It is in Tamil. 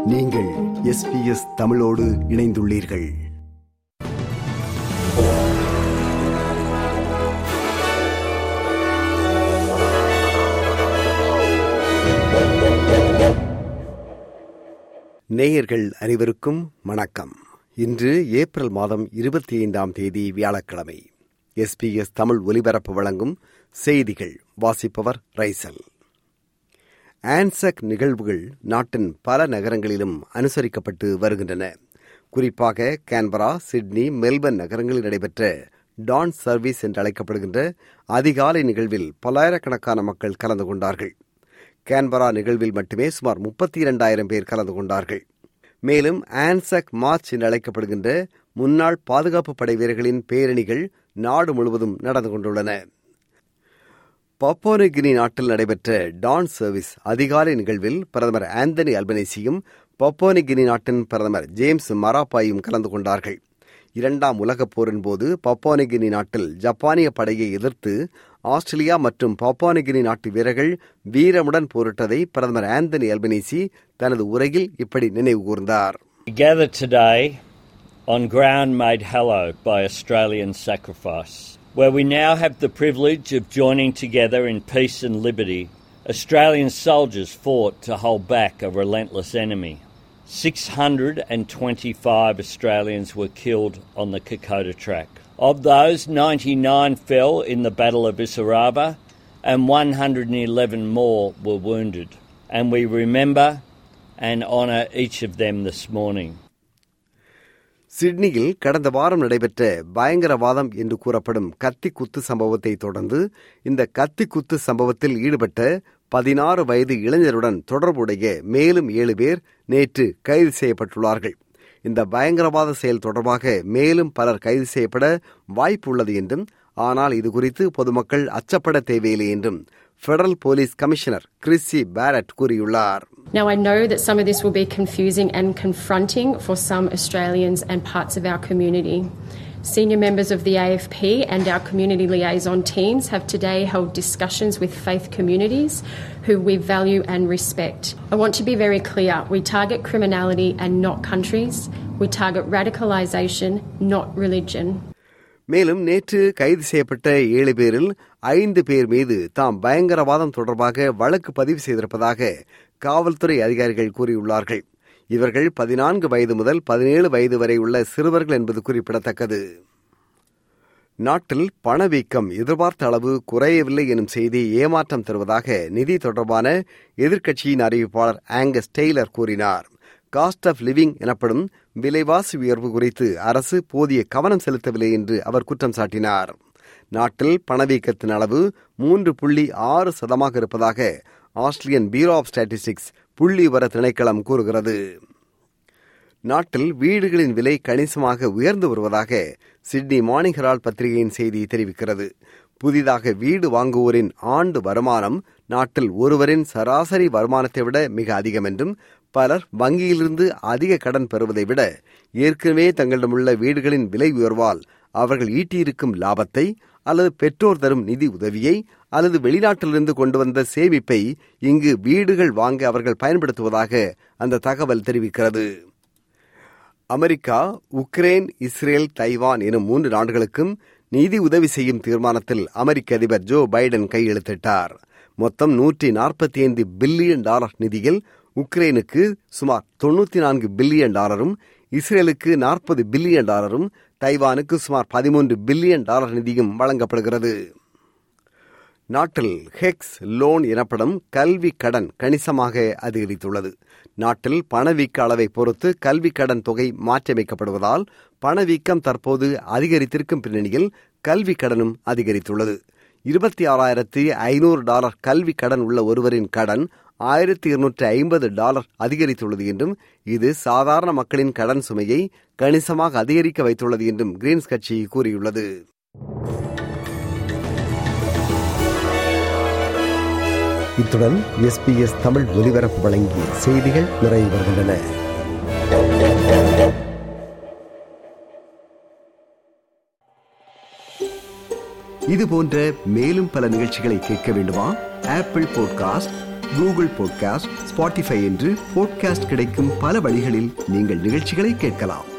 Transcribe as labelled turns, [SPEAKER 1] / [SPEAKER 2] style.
[SPEAKER 1] நீங்கள் எஸ்பிஎஸ் தமிழோடு இணைந்துள்ளீர்கள் நேயர்கள் அனைவருக்கும் வணக்கம் இன்று ஏப்ரல் மாதம் இருபத்தி ஐந்தாம் தேதி வியாழக்கிழமை எஸ்பிஎஸ் தமிழ் ஒலிபரப்பு வழங்கும் செய்திகள் வாசிப்பவர் ரைசல் ஆன்சக் நிகழ்வுகள் நாட்டின் பல நகரங்களிலும் அனுசரிக்கப்பட்டு வருகின்றன குறிப்பாக கேன்பரா சிட்னி மெல்பர்ன் நகரங்களில் நடைபெற்ற டான் சர்வீஸ் என்று அழைக்கப்படுகின்ற அதிகாலை நிகழ்வில் பல்லாயிரக்கணக்கான மக்கள் கலந்து கொண்டார்கள் கேன்பரா நிகழ்வில் மட்டுமே சுமார் முப்பத்தி இரண்டாயிரம் பேர் கலந்து கொண்டார்கள் மேலும் ஆன்சக் மார்ச் என்று அழைக்கப்படுகின்ற முன்னாள் பாதுகாப்பு படை வீரர்களின் பேரணிகள் நாடு முழுவதும் நடந்து கொண்டுள்ளன பப்போனிகினி நாட்டில் நடைபெற்ற டான் சர்வீஸ் அதிகாலை நிகழ்வில் பிரதமர் ஆந்தனி அல்பனேசியும் பப்போனிகினி நாட்டின் பிரதமர் ஜேம்ஸ் மராப்பாயும் கலந்து கொண்டார்கள் இரண்டாம் உலகப் போரின் போது பப்பானிகினி நாட்டில் ஜப்பானிய படையை எதிர்த்து ஆஸ்திரேலியா மற்றும் பப்பானிகினி நாட்டு வீரர்கள் வீரமுடன் போரிட்டதை பிரதமர் ஆந்தனி அல்பனீசி தனது உரையில் இப்படி நினைவு கூர்ந்தார்
[SPEAKER 2] We gather today on ground made hallowed by Australian sacrifice, where we now have the privilege of joining together in peace and liberty. Australian soldiers fought to hold back a relentless enemy. 625 Australians were killed on the Kokoda track. Of those, 99 fell in the Battle of Isaraba and 111 more were wounded. And we remember and honour each of them this morning.
[SPEAKER 1] சிட்னியில் கடந்த வாரம் நடைபெற்ற பயங்கரவாதம் என்று கூறப்படும் கத்தி குத்து சம்பவத்தை தொடர்ந்து இந்த கத்தி குத்து சம்பவத்தில் ஈடுபட்ட பதினாறு வயது இளைஞருடன் தொடர்புடைய மேலும் ஏழு பேர் நேற்று கைது செய்யப்பட்டுள்ளார்கள் இந்த பயங்கரவாத செயல் தொடர்பாக மேலும் பலர் கைது செய்யப்பட வாய்ப்பு உள்ளது என்றும் ஆனால் இது குறித்து பொதுமக்கள் அச்சப்பட தேவையில்லை என்றும் federal police commissioner Chrissy Barrett கூறியுள்ளார்
[SPEAKER 3] Now, I know that some of this will be confusing and confronting for some Australians and parts of our community. Senior members of the AFP and our community liaison teams have today held discussions with faith communities who we value and respect. I want to be very clear we target criminality and not countries, we target radicalisation, not religion.
[SPEAKER 1] மேலும் நேற்று கைது செய்யப்பட்ட ஏழு பேரில் ஐந்து பேர் மீது தாம் பயங்கரவாதம் தொடர்பாக வழக்கு பதிவு செய்திருப்பதாக காவல்துறை அதிகாரிகள் கூறியுள்ளார்கள் இவர்கள் பதினான்கு வயது முதல் பதினேழு வயது வரை உள்ள சிறுவர்கள் என்பது குறிப்பிடத்தக்கது நாட்டில் பணவீக்கம் எதிர்பார்த்த அளவு குறையவில்லை எனும் செய்தி ஏமாற்றம் தருவதாக நிதி தொடர்பான எதிர்க்கட்சியின் அறிவிப்பாளர் ஆங்கஸ் டெய்லர் கூறினார் காஸ்ட் ஆஃப் லிவிங் எனப்படும் விலைவாசி உயர்வு குறித்து அரசு போதிய கவனம் செலுத்தவில்லை என்று அவர் குற்றம் சாட்டினார் நாட்டில் பணவீக்கத்தின் அளவு மூன்று புள்ளி ஆறு சதமாக இருப்பதாக ஆஸ்திரேலியன் பியூரோ ஆஃப் ஸ்டாட்டிஸ்டிக்ஸ் புள்ளி வர திணைக்களம் கூறுகிறது நாட்டில் வீடுகளின் விலை கணிசமாக உயர்ந்து வருவதாக சிட்னி மார்னிங் ஹெரால்ட் பத்திரிகையின் செய்தி தெரிவிக்கிறது புதிதாக வீடு வாங்குவோரின் ஆண்டு வருமானம் நாட்டில் ஒருவரின் சராசரி வருமானத்தை விட மிக அதிகம் என்றும் பலர் வங்கியிலிருந்து அதிக கடன் பெறுவதை விட ஏற்கனவே தங்களிடமுள்ள வீடுகளின் விலை உயர்வால் அவர்கள் ஈட்டியிருக்கும் லாபத்தை அல்லது பெற்றோர் தரும் நிதி உதவியை அல்லது வெளிநாட்டிலிருந்து கொண்டு வந்த சேமிப்பை இங்கு வீடுகள் வாங்க அவர்கள் பயன்படுத்துவதாக அந்த தகவல் தெரிவிக்கிறது அமெரிக்கா உக்ரைன் இஸ்ரேல் தைவான் எனும் மூன்று நாடுகளுக்கும் நிதி உதவி செய்யும் தீர்மானத்தில் அமெரிக்க அதிபர் ஜோ பைடன் கையெழுத்திட்டார் மொத்தம் நூற்றி நாற்பத்தி ஐந்து பில்லியன் டாலர் நிதியில் உக்ரைனுக்கு சுமார் தொண்ணூத்தி நான்கு பில்லியன் டாலரும் இஸ்ரேலுக்கு நாற்பது பில்லியன் டாலரும் தைவானுக்கு சுமார் பதிமூன்று பில்லியன் டாலர் நிதியும் வழங்கப்படுகிறது நாட்டில் ஹெக்ஸ் லோன் எனப்படும் கல்வி கடன் கணிசமாக அதிகரித்துள்ளது நாட்டில் பணவீக்க அளவை பொறுத்து கல்வி கடன் தொகை மாற்றியமைக்கப்படுவதால் பணவீக்கம் தற்போது அதிகரித்திருக்கும் பின்னணியில் கல்வி கடனும் அதிகரித்துள்ளது இருபத்தி ஆறாயிரத்தி ஐநூறு டாலர் கல்வி கடன் உள்ள ஒருவரின் கடன் ஆயிரத்தி இருநூற்றி ஐம்பது டாலர் அதிகரித்துள்ளது என்றும் இது சாதாரண மக்களின் கடன் சுமையை கணிசமாக அதிகரிக்க வைத்துள்ளது என்றும் கிரீன்ஸ் கட்சி கூறியுள்ளது இத்துடன் எஸ்பிஎஸ் தமிழ் ஒலிபரப்பு வழங்கிய செய்திகள் நிறைவு வருகின்றன இது போன்ற மேலும் பல நிகழ்ச்சிகளை கேட்க வேண்டுமா Apple podcast Google podcast Spotify என்று பாட்காஸ்ட் கிடைக்கும் பல வழிகளில் நீங்கள் நிகழ்ச்சிகளை கேட்கலாம்